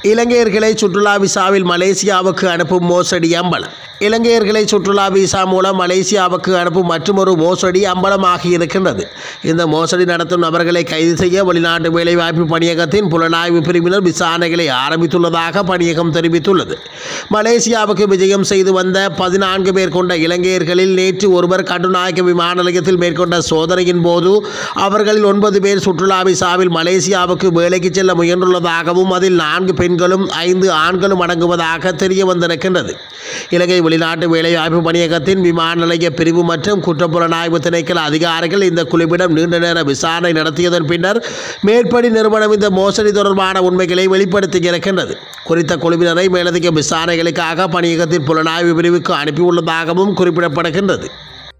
இலங்கையர்களை சுற்றுலா விசாவில் மலேசியாவுக்கு அனுப்பும் மோசடி அம்பலம் இலங்கையர்களை சுற்றுலா விசா மூலம் மலேசியாவுக்கு அனுப்பும் மற்றொரு மோசடி அம்பலமாகி இருக்கின்றது இந்த மோசடி நடத்தும் நபர்களை கைது செய்ய வெளிநாட்டு வேலைவாய்ப்பு பணியகத்தின் புலனாய்வு பிரிவினர் விசாரணைகளை ஆரம்பித்துள்ளதாக பணியகம் தெரிவித்துள்ளது மலேசியாவுக்கு விஜயம் செய்து வந்த பதினான்கு பேர் கொண்ட இலங்கையர்களில் நேற்று ஒருவர் கட்டுநாயக்க விமான நிலையத்தில் மேற்கொண்ட சோதனையின் போது அவர்களில் ஒன்பது பேர் சுற்றுலா விசாவில் மலேசியாவுக்கு வேலைக்கு செல்ல முயன்றுள்ளதாகவும் அதில் நான்கு பெண்களும் ஐந்து ஆண்களும் அடங்குவதாக தெரிய வந்திருக்கின்றது இலங்கை வெளிநாட்டு வேலைவாய்ப்பு பணியகத்தின் விமான நிலைய பிரிவு மற்றும் குற்றப்புலனாய்வு திணைக்கள அதிகாரிகள் இந்த குழுவிடம் நீண்ட நேர விசாரணை நடத்தியதன் பின்னர் மேற்படி நிறுவனம் இந்த மோசடி தொடர்பான உண்மைகளை வெளிப்படுத்தியிருக்கின்றது குறித்த குழுவினரை மேலதிக விசாரணைகளுக்காக பணியகத்தின் புலனாய்வு பிரிவுக்கு அனுப்பியுள்ளதாகவும் குறிப்பிடப்படுகின்றது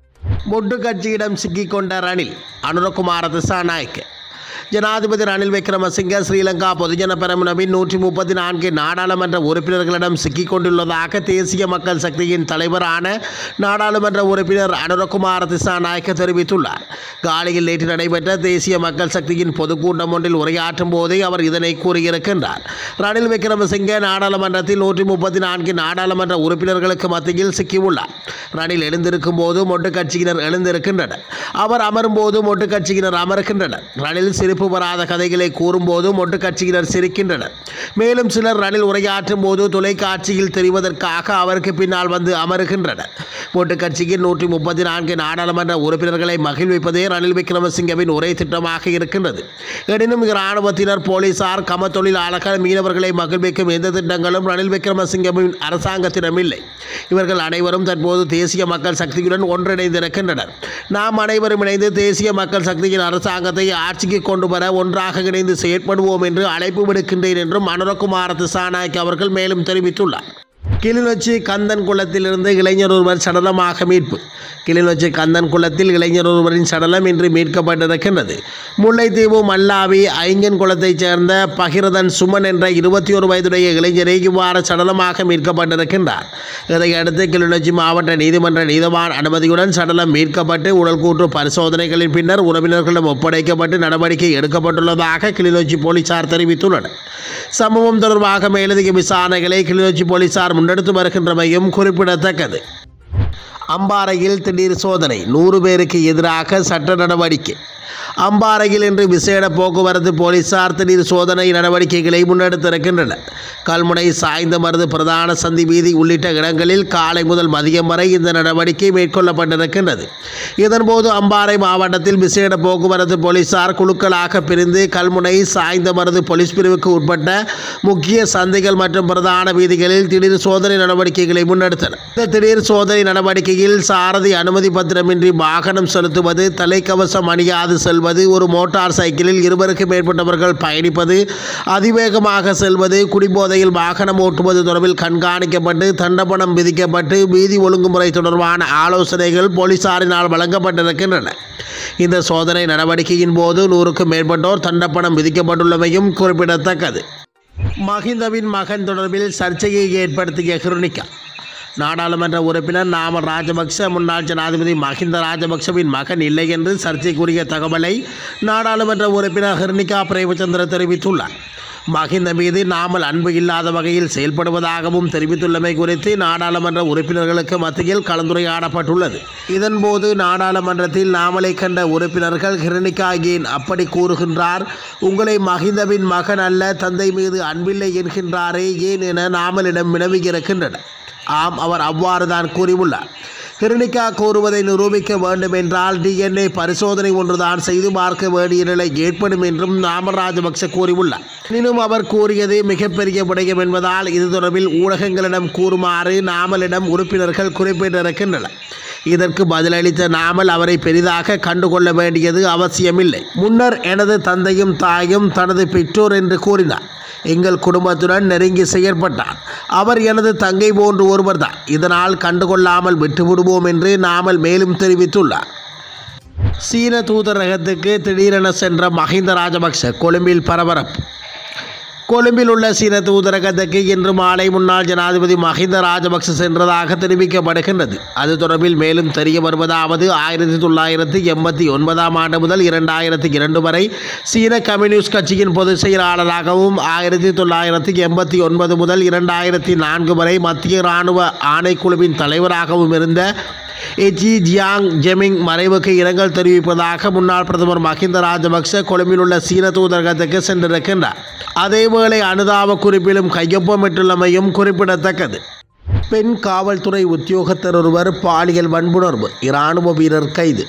மொட்டு கட்சியிடம் சிக்கிக்கொண்ட ரணில் அனுரகுமார திசாநாயக்க ஜனாதிபதி ரணில் விக்ரமசிங்க ஸ்ரீலங்கா பொதுஜன பெரமுனவின் நூற்றி முப்பத்தி நான்கு நாடாளுமன்ற உறுப்பினர்களிடம் சிக்கிக் கொண்டுள்ளதாக தேசிய மக்கள் சக்தியின் தலைவரான நாடாளுமன்ற உறுப்பினர் அனுரகுமார திசாநாயக்க தெரிவித்துள்ளார் காலியில் நேற்று நடைபெற்ற தேசிய மக்கள் சக்தியின் பொதுக்கூட்டம் ஒன்றில் உரையாற்றும் போதே அவர் இதனை கூறியிருக்கின்றார் ரணில் விக்ரமசிங்க நாடாளுமன்றத்தில் நூற்றி முப்பத்தி நான்கு நாடாளுமன்ற உறுப்பினர்களுக்கு மத்தியில் சிக்கியுள்ளார் ரணில் எழுந்திருக்கும் போது மொட்டு கட்சியினர் எழுந்திருக்கின்றனர் அவர் அமரும் போது மொட்டு கட்சியினர் அமர்கின்றனர் ரணில் சிரிப்பு வராத கதைகளை கூறும்போது மொட்டு கட்சியினர் சிரிக்கின்றனர் மேலும் சிலர் ரணில் உரையாற்றும் போது தொலைக்காட்சியில் தெரிவதற்காக அவருக்கு பின்னால் வந்து அமருகின்றனர் மொட்டு கட்சியின் நூற்றி முப்பத்தி நான்கு நாடாளுமன்ற உறுப்பினர்களை மகிழ்விப்பதே ரணில் விக்ரமசிங்கவின் ஒரே திட்டமாக இருக்கின்றது எனினும் இராணுவத்தினர் போலீசார் கம தொழிலாளர்கள் மீனவர்களை மகிழ்விக்கும் எந்த திட்டங்களும் ரணில் விக்ரமசிங்கவின் அரசாங்கத்திடம் இல்லை இவர்கள் அனைவரும் தற்போது தேசிய மக்கள் சக்தியுடன் ஒன்றிணைந்திருக்கின்றனர் நாம் அனைவரும் இணைந்து தேசிய மக்கள் சக்தியின் அரசாங்கத்தை ஆட்சிக்கு கொண்டு வர ஒன்றாக இணைந்து செயற்படுவோம் என்று அழைப்பு விடுக்கின்றேன் என்றும் அனுரகுமார திசாநாயக் அவர்கள் மேலும் தெரிவித்துள்ளார் கிளிநொச்சி கந்தன் குளத்திலிருந்து இளைஞர் ஒருவர் சடலமாக மீட்பு கிளிநொச்சி கந்தன் குளத்தில் இளைஞர் ஒருவரின் சடலம் இன்று மீட்கப்பட்டிருக்கின்றது முல்லைத்தீவு மல்லாவி ஐங்கன் குளத்தைச் சேர்ந்த பகிரதன் சுமன் என்ற இருபத்தி ஒரு வயதுடைய இளைஞரை இவ்வாறு சடலமாக மீட்கப்பட்டிருக்கின்றார் இதையடுத்து கிளிநொச்சி மாவட்ட நீதிமன்ற நீதவான் அனுமதியுடன் சடலம் மீட்கப்பட்டு உடல்கூற்று பரிசோதனைகளின் பின்னர் உறவினர்களிடம் ஒப்படைக்கப்பட்டு நடவடிக்கை எடுக்கப்பட்டுள்ளதாக கிளிநொச்சி போலீசார் தெரிவித்துள்ளனர் சம்பவம் தொடர்பாக மேலதிக விசாரணைகளை கிளிநொச்சி போலீசார் முன்னெடுத்து வருகின்றமையும் குறிப்பிடத்தக்கது அம்பாறையில் திடீர் சோதனை நூறு பேருக்கு எதிராக சட்ட நடவடிக்கை அம்பாறையில் இன்று விசேட போக்குவரத்து போலீசார் திடீர் சோதனை நடவடிக்கைகளை முன்னெடுத்திருக்கின்றனர் கல்முனை சாய்ந்தமருது பிரதான சந்தி வீதி உள்ளிட்ட இடங்களில் காலை முதல் மதியம் வரை இந்த நடவடிக்கை மேற்கொள்ளப்பட்டிருக்கின்றது இதன்போது அம்பாறை மாவட்டத்தில் விசேட போக்குவரத்து போலீசார் குழுக்களாக பிரிந்து கல்முனை சாய்ந்தமருது போலீஸ் பிரிவுக்கு உட்பட்ட முக்கிய சந்தைகள் மற்றும் பிரதான வீதிகளில் திடீர் சோதனை நடவடிக்கைகளை முன்னெடுத்தனர் இந்த திடீர் சோதனை நடவடிக்கையில் சாரதி அனுமதி பத்திரமின்றி வாகனம் செலுத்துவது தலைக்கவசம் அணியாது செல்வது ஒரு மோட்டார் சைக்கிளில் இருவருக்கு மேற்பட்டவர்கள் பயணிப்பது அதிவேகமாக செல்வது குடிபோதையில் வாகனம் ஓட்டுவது தொடர்பில் கண்காணிக்கப்பட்டு தண்டப்பணம் விதிக்கப்பட்டு வீதி ஒழுங்குமுறை தொடர்பான ஆலோசனைகள் போலீசாரினால் வழங்கப்பட்டிருக்கின்றன இந்த சோதனை நடவடிக்கையின் போது நூறுக்கும் மேற்பட்டோர் தண்டப்பணம் விதிக்கப்பட்டுள்ளமையும் குறிப்பிடத்தக்கது மஹிந்தவின் மகன் தொடர்பில் சர்ச்சையை ஏற்படுத்திய ஹிருணிகா நாடாளுமன்ற உறுப்பினர் நாம ராஜபக்ச முன்னாள் ஜனாதிபதி மஹிந்த ராஜபக்சவின் மகன் இல்லை என்று சர்ச்சைக்குரிய தகவலை நாடாளுமன்ற உறுப்பினர் ஹிர்னிகா பிரேமச்சந்திர தெரிவித்துள்ளார் மஹிந்த மீது நாமல் அன்பு இல்லாத வகையில் செயல்படுவதாகவும் தெரிவித்துள்ளமை குறித்து நாடாளுமன்ற உறுப்பினர்களுக்கு மத்தியில் கலந்துரையாடப்பட்டுள்ளது இதன்போது நாடாளுமன்றத்தில் நாமலை கண்ட உறுப்பினர்கள் ஹிரணிகா ஏன் அப்படி கூறுகின்றார் உங்களை மஹிந்தவின் மகன் அல்ல தந்தை மீது அன்பில்லை என்கின்றாரே ஏன் என நாமலிடம் வினவியிருக்கின்றனர் ஆம் அவர் அவ்வாறு தான் கூறியுள்ளார் ஹிரணிகா கூறுவதை நிரூபிக்க வேண்டும் என்றால் டிஎன்ஏ பரிசோதனை ஒன்றுதான் செய்து பார்க்க வேண்டிய நிலை ஏற்படும் என்றும் நாம ராஜபக்ச கூறியுள்ளார் எனினும் அவர் கூறியது மிகப்பெரிய விடயம் என்பதால் இது தொடர்பில் ஊடகங்களிடம் கூறுமாறு நாமலிடம் உறுப்பினர்கள் குறிப்பிட்டிருக்கின்றனர் இதற்கு பதிலளித்த நாமல் அவரை பெரிதாக கண்டுகொள்ள வேண்டியது அவசியமில்லை முன்னர் எனது தந்தையும் தாயும் தனது பெற்றோர் என்று கூறினார் எங்கள் குடும்பத்துடன் நெருங்கி செயற்பட்டார் அவர் எனது தங்கை போன்று ஒருவர்தான் இதனால் கண்டுகொள்ளாமல் விட்டுவிடுவோம் என்று நாமல் மேலும் தெரிவித்துள்ளார் சீன தூதரகத்துக்கு திடீரென சென்ற மஹிந்த ராஜபக்ச கொழும்பில் பரபரப்பு கொழும்பில் உள்ள சீன தூதரகத்துக்கு இன்று மாலை முன்னாள் ஜனாதிபதி மஹிந்த ராஜபக்ச சென்றதாக தெரிவிக்கப்படுகின்றது அது தொடர்பில் மேலும் தெரிய வருவதாவது ஆயிரத்தி தொள்ளாயிரத்தி எண்பத்தி ஒன்பதாம் ஆண்டு முதல் இரண்டாயிரத்தி இரண்டு வரை சீன கம்யூனிஸ்ட் கட்சியின் பொதுச் செயலாளராகவும் ஆயிரத்தி தொள்ளாயிரத்தி எண்பத்தி ஒன்பது முதல் இரண்டாயிரத்தி நான்கு வரை மத்திய இராணுவ ஆணைக்குழுவின் தலைவராகவும் இருந்த எஜி ஜியாங் ஜெமிங் மறைவுக்கு இரங்கல் தெரிவிப்பதாக முன்னாள் பிரதமர் மஹிந்த ராஜபக்ச கொழும்பில் உள்ள சீன தூதரகத்துக்கு சென்றிருக்கின்றார் அதேவேளை அனுதாப குறிப்பிலும் கையொப்பமிட்டுள்ளமையும் குறிப்பிடத்தக்கது பெண் காவல்துறை உத்தியோகத்தர் ஒருவர் பாலியல் வன்புணர்வு இராணுவ வீரர் கைது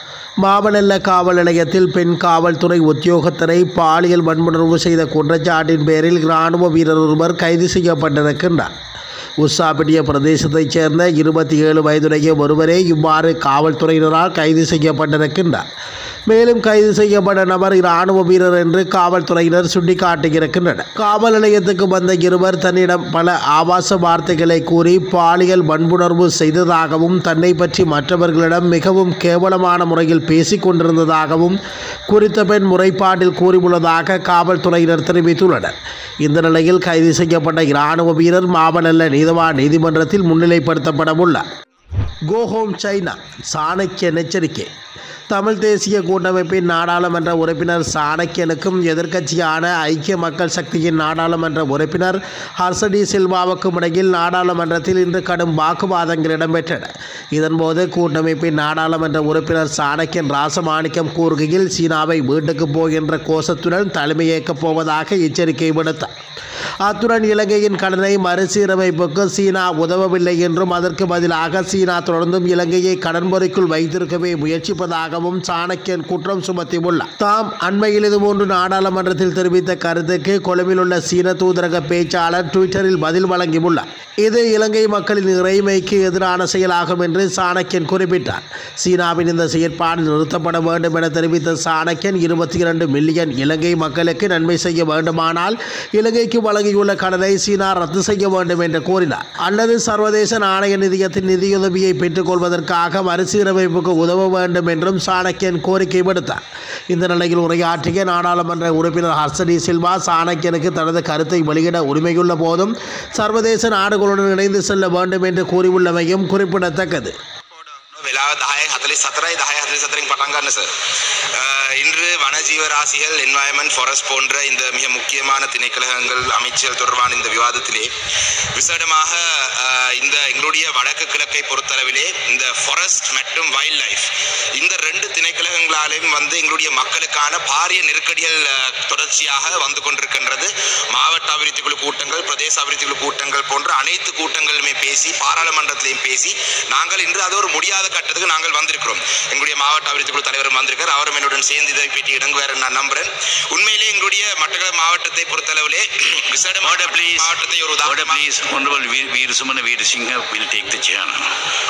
மாவனல்ல காவல் நிலையத்தில் பெண் காவல்துறை உத்தியோகத்தரை பாலியல் வன்புணர்வு செய்த குற்றச்சாட்டின் பேரில் இராணுவ வீரர் ஒருவர் கைது செய்யப்பட்டிருக்கின்றார் உஷாபிட்டிய பிரதேசத்தைச் சேர்ந்த இருபத்தி ஏழு வயதுடைய ஒருவரே இவ்வாறு காவல்துறையினரால் கைது செய்யப்பட்டிருக்கின்றார் மேலும் கைது செய்யப்பட்ட நபர் இராணுவ வீரர் என்று காவல்துறையினர் சுட்டிக்காட்டியிருக்கின்றனர் காவல் நிலையத்துக்கு வந்த இருவர் தன்னிடம் பல ஆபாச வார்த்தைகளை கூறி பாலியல் வன்புணர்வு செய்ததாகவும் தன்னை பற்றி மற்றவர்களிடம் மிகவும் கேவலமான முறையில் பேசிக் கொண்டிருந்ததாகவும் குறித்த பெண் முறைப்பாட்டில் கூறியுள்ளதாக காவல்துறையினர் தெரிவித்துள்ளனர் இந்த நிலையில் கைது செய்யப்பட்ட இராணுவ வீரர் மாவனல்ல நீதவான் நீதிமன்றத்தில் முன்னிலைப்படுத்தப்பட உள்ளார் கோ ஹோம் சைனா சாணக்கிய எச்சரிக்கை தமிழ் தேசிய கூட்டமைப்பின் நாடாளுமன்ற உறுப்பினர் சாணக்கியனுக்கும் எதிர்க்கட்சியான ஐக்கிய மக்கள் சக்தியின் நாடாளுமன்ற உறுப்பினர் ஹர்சடி சில்வாவுக்கும் இடையில் நாடாளுமன்றத்தில் இன்று கடும் வாக்குவாதங்கள் இடம்பெற்றன இதன்போது கூட்டமைப்பின் நாடாளுமன்ற உறுப்பினர் சாணக்கியன் ராசமாணிக்கம் கூறுகையில் சீனாவை வீட்டுக்கு போகின்ற கோஷத்துடன் தலைமையேற்கப் போவதாக எச்சரிக்கை விடுத்தார் அத்துடன் இலங்கையின் கடனை மறுசீரமைப்புக்கு சீனா உதவவில்லை என்றும் அதற்கு பதிலாக சீனா தொடர்ந்தும் இலங்கையை கடன் பொறிக்குள் வைத்திருக்கவே முயற்சிப்பதாகவும் சாணக்கியன் குற்றம் சுமத்தியுள்ளார் தாம் அண்மையில் இதுபோன்று நாடாளுமன்றத்தில் தெரிவித்த கருத்துக்கு கொழும்பில் உள்ள சீன தூதரக பேச்சாளர் ட்விட்டரில் பதில் வழங்கியுள்ளார் இது இலங்கை மக்களின் இறைமைக்கு எதிரான செயலாகும் என்று சாணக்கியன் குறிப்பிட்டார் சீனாவின் இந்த செயற்பாடு நிறுத்தப்பட வேண்டும் என தெரிவித்த சாணக்கியன் இருபத்தி இரண்டு மில்லியன் இலங்கை மக்களுக்கு நன்மை செய்ய வேண்டுமானால் இலங்கைக்கு வழங்கியுள்ள கடனை சீனா ரத்து செய்ய வேண்டும் என்று கூறினார் அல்லது சர்வதேச நாணய நிதியத்தின் நிதியுதவியை பெற்றுக்கொள்வதற்காக மறுசீரமைப்புக்கு உதவ வேண்டும் என்றும் சாணக்கியன் கோரிக்கை விடுத்தார் இந்த நிலையில் உரையாற்றிய நாடாளுமன்ற உறுப்பினர் ஹர்சடி சில்வா சாணக்கியனுக்கு தனது கருத்தை வெளியிட உரிமையுள்ள போதும் சர்வதேச நாடுகளுடன் இணைந்து செல்ல வேண்டும் என்று கூறியுள்ளமையும் குறிப்பிடத்தக்கது වෙලා දහය හතලි සතරයි දහය හතලි සතරින් පටන් ගන්න සර් இன்று வனஜீவராசிகள் என்வாயன்மெண்ட் ஃபாரஸ்ட் போன்ற இந்த மிக முக்கியமான திணைக்களகங்கள் அமைச்சர்கள் தொடர்பான இந்த விவாதத்திலே விசேடமாக அஹ், இந்த எங்களுடைய வடக்கு கிழக்கை பொறுத்தளவிலே இந்த ஃபாரஸ்ட் மற்றும் வைல்ட் லைஃப் இந்த ரெண்டு திணைக்களகங்களாலும் வந்து எங்களுடைய மக்களுக்கான பாரிய நெருக்கடிகள் அஹ், தொடர்ச்சியாக வந்து கொண்டிருக்கின்றது மாவட்ட அபிவிருத்தி குழு கூட்டங்கள் பிரதேச அபிவிருத்தி குழு கூட்டங்கள் போன்ற அனைத்து கூட்டங்களுமே பேசி பாராளுமன்றத்திலையும் பேசி நாங்கள் இன்று அது ஒரு முடியாத கட்டத்துக்கு நாங்கள் வந்திருக்கிறோம் எங்களுடைய மாவட்ட அபிவிருத்தி குழு தலைவரும் வந்திருக்கார் அவரும் என்னுடன் சேர்ந்து இதை பற்றி இடங்குவார் நான் நம்புறேன் உண்மையிலே எங்களுடைய மட்டக்களப்பு மாவட்டத்தை பொறுத்தளவிலே விசேட Order, please. மாவட்டத்தை ஒரு Order, உதாரணமாக please. Honorable Veer Veer Sumana Veer Singh will take the chair now.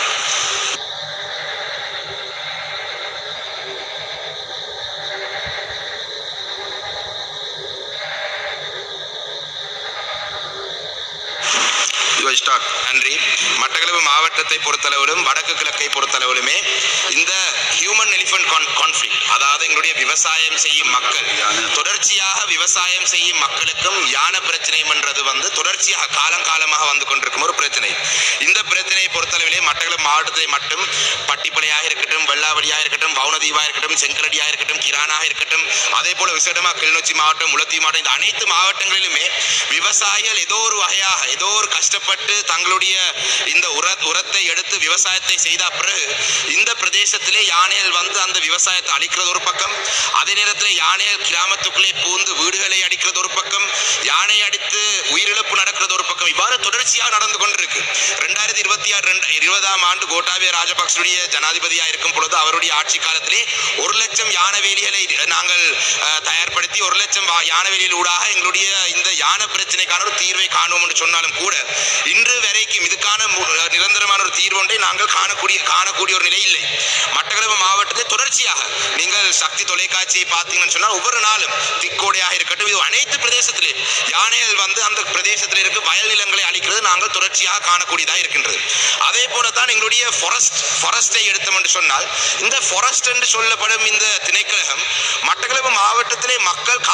You will start. நன்றி மட்டக்களப்பு மாவட்டத்தை பொறுத்தளவிலும் வடக்கு கிழக்கை பொறுத்தளவிலுமே இந்த ஹியூமன் எலிஃபண்ட் கான்ஃபிளிக் அதாவது எங்களுடைய விவசாயம் செய்யும் மக்கள் தொடர்ச்சியாக விவசாயம் செய்யும் மக்களுக்கும் யான பிரச்சனையும் என்றது வந்து தொடர்ச்சியாக காலங்காலமாக வந்து கொண்டிருக்கும் ஒரு பிரச்சனை இந்த பிரச்சனையை பொறுத்தளவிலே மட்டக்களப்பு மாவட்டத்தை மட்டும் பட்டிப்பளையாக இருக்கட்டும் வெள்ளாவடியாக இருக்கட்டும் பவுனதீவாக இருக்கட்டும் செங்கரடியாக இருக்கட்டும் கிரானாக இருக்கட்டும் அதே போல விசேடமாக கிளிநொச்சி மாவட்டம் முலத்தி மாவட்டம் இந்த அனைத்து மாவட்டங்களிலுமே விவசாயிகள் ஏதோ ஒரு வகையாக ஏதோ ஒரு கஷ்டப்பட்டு தங்களுடைய இந்த உர உரத்தை எடுத்து விவசாயத்தை செய்த பிறகு இந்த பிரதேசத்திலே யானைகள் வந்து அந்த விவசாயத்தை அழிக்கிறது ஒரு பக்கம் அதே நேரத்தில் யானைகள் கிராமத்துக்குள்ளே பூந்து வீடுகளை அடிக்கிறது ஒரு பக்கம் யானை அடித்து உயிரிழப்பு நடக்கிறது ஒரு பக்கம் இவ்வாறு தொடர்ச்சியாக நடந்து கொண்டிருக்கு ரெண்டாயிரத்தி இருபத்தி ஆறு ரெண்டு இருபதாம் ஆண்டு கோட்டாபய ராஜபக்சனுடைய ஜனாதிபதியாக இருக்கும் பொழுது அவருடைய ஆட்சி காலத்திலே ஒரு லட்சம் யானை வேலிகளை நாங்கள் அஹ், தயார்படுத்தி ஒரு லட்சம் வா- யானை வேலியில் ஊடாக எங்களுடைய இந்த யானை பிரச்சனைக்கான ஒரு தீர்வை காணுவோம் என்று சொன்னாலும் கூட இன்று வரைக்கும் இதுக்கான மு- அஹ், நிரந்தரமான ஒரு தீர்வு ஒன்றை நாங்கள் காணக்கூடிய காணக்கூடிய ஒரு நிலை இல்லை மட்டக்களப்பு மாவட்டத்தில் தொடர்ச்சியாக நீங்கள் சக்தி தொலைக்காட்சியை பார்த்தீங்கன்னு சொன்னால் ஒவ்வொரு நாளும் திக்கோடையாக இருக்கட்டும் இது அனைத்து பிரதேசத்திலே யானைகள் வந்து அந்த பிரதேசத்தில் இருக்க வயல் நிலங்களை அழிக்கிறது நாங்கள் தொடர்ச்சியாக காணக்கூடியதாக இருக்கின்றது அதே போல தான் எங்களுடைய ஃபாரஸ்ட் ஃபாரஸ்டை எடுத்தோம் என்று சொன்னால் இந்த ஃபாரஸ்ட் என்று சொல்லப்படும் இந்த திணைக்களகம் மட்டக்களப்பு மாவட்டத்திலே மக்கள்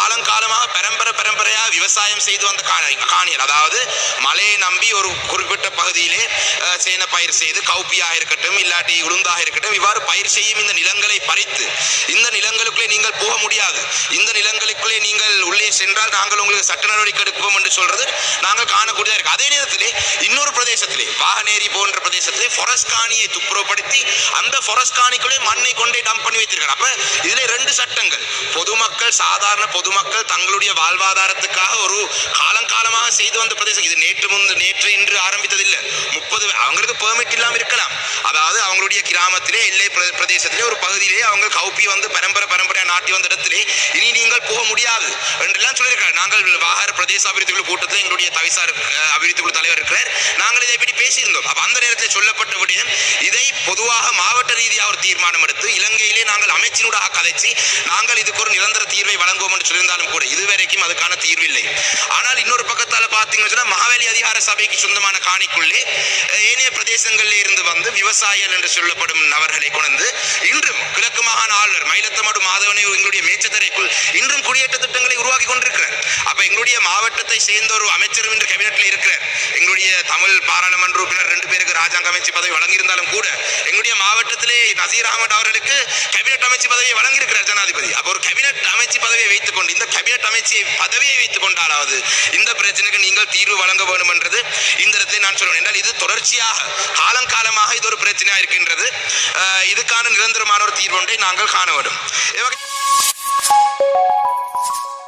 காலங்காலமாக பரம்பரை பரம்பரையாக விவசாயம் செய்து வந்த காணி- காணிகள் அதாவது மழையை நம்பி ஒரு குறிப்பிட்ட பகுதியிலே அஹ், சேன பயிர் செய்து கௌப்பியாக இருக்கட்டும் இல்லாட்டி உளுந்தாக இருக்கட்டும் இவ்வாறு பயிர் செய்யும் இந்த நிலங்களை பறித்து இந்த நிலங்களுக்குள்ளே நீங்கள் போக முடியாது இந்த நிலங்களுக்குள்ளே நீங்கள் உள்ளே சென்றால் நாங்கள் உங்களுக்கு சட்ட நடவடிக்கை எடுப்போம் என்று சொல்றது நாங்கள் காணக்கூடியதாக இருக்கு அதே நேரத்திலே இன்னொரு பிரதேசத்திலே வாகனேரி போன்ற பிரதேசத்திலே ஃபாரஸ்ட் காணியை துப்புரவுப்படுத்தி அந்த ஃபாரஸ்ட் காணிக்குள்ளே மண்ணை கொண்டே டம்ப் பண்ணி வைத்திருக்காங்க அப்ப இதுல ரெண்டு சட்டங்கள் பொதுமக்கள் சாதாரண பொதுமக்கள் தங்களுடைய வாழ்வாதாரத்துக்காக ஒரு காலங்காலமாக செய்து வந்த பிரதேசம் இது நேற்று முந்து நேற்று இன்று ஆரம்பித்ததில்லை முப்பது அவங்களுக்கு பெர்மிட் இல்லாம இருக்கலாம் அதாவது அவங்களுடைய கிராமத்திலே எல்லை பிர- பிரதேசத்திலே ஒரு பகுதியிலே அவங்க கௌப்பி வந்து பரம்பரை பரம்பரையா நாட்டி வந்த இடத்திலே இனி நீங்கள் போக முடியாது என்றெல்லாம் சொல்லியிருக்காங்க நாங்கள் வாகர பிரதேச அபிவிருத்தி குழு கூட்டத்தில் எங்களுடைய தவிசார் அஹ், அபிவிருத்தி குழு தலைவர் இருக்கிறார் நாங்கள் இதை பற்றி பேசியிருந்தோம் அப்ப அந்த நேரத்தில் சொல்லப்பட்ட விடயம் இதை பொதுவாக மாவட்ட ரீதியாக ஒரு தீர்மானம் எடுத்து இலங்கையிலே நாங்கள் அமைச்சினூடாக கதைச்சு நாங்கள் இதுக்கு ஒரு நிரந்தர தீர்வை வழங்குவோம் என்று சொல்லியிருந்தாலும் கூட இதுவரைக்கும் அதுக்கான தீர்வு இல்லை ஆனால் இன்னொரு பக்கத்தால பார்த்தீங்கன்னு சொன்னா மகாவேலி அதிகார சபைக்கு சொந்தமான காணிக்குள்ளே அஹ், ஏனைய பிரதேசங்களில் இருந்து வந்து விவசாயிகள் என்று சொல்லப்படும் நபர்களை கொண்டு இன்றும் கிழக்கு மாகாண ஆளுநர் மயிலத்தமடு மாதவனை எங்களுடைய மேச்சத்தரைக்குள் இன்றும் குடியேற்ற திட்டங்களை உருவாக்கி கொண்டிருக்கிறார் அப்ப எங்களுடைய மாவட்டத்தை சேர்ந்த ஒரு அமைச்சரும் இன்று கேபினெட்ல இருக்கிறார் எங்களுடைய தமிழ் பாராளுமன்ற உறுப்பினர் ரெண்டு பேருக்கு ராஜாங்க அமைச்சு பதவி வழங்கியிருந்தாலும் கூட எங்களுடைய மாவட்டத்திலே நசீர் அகமது அவர்களுக்கு கேபினெட் அமைச்சு பதவியை வழங்கியிருக்கிறார் ஜனாதிபதி அப்ப ஒரு கேபினெட் அமைச்சு பதவியை வைத்துக் கொண்டு இந்த கேபினெட் அமைச்சு பதவியை வைத்துக் கொண்டாலாவது இந்த பிரச்சனைக்கு நீங்கள் தீர்வு வழங்க வேண்டும் என்றது இந்த இடத்துல நான் சொல்றேன் என்றால் இது தொடர்ச்சியாக காலங்காலமாக இது ஒரு பிரச்சனையா இருக்கின்றது அஹ் இதுக்கான நிரந்தரமான ஒரு தீர்வு ஒன்றை நாங்கள் காண வேண்டும் இவ்வகை-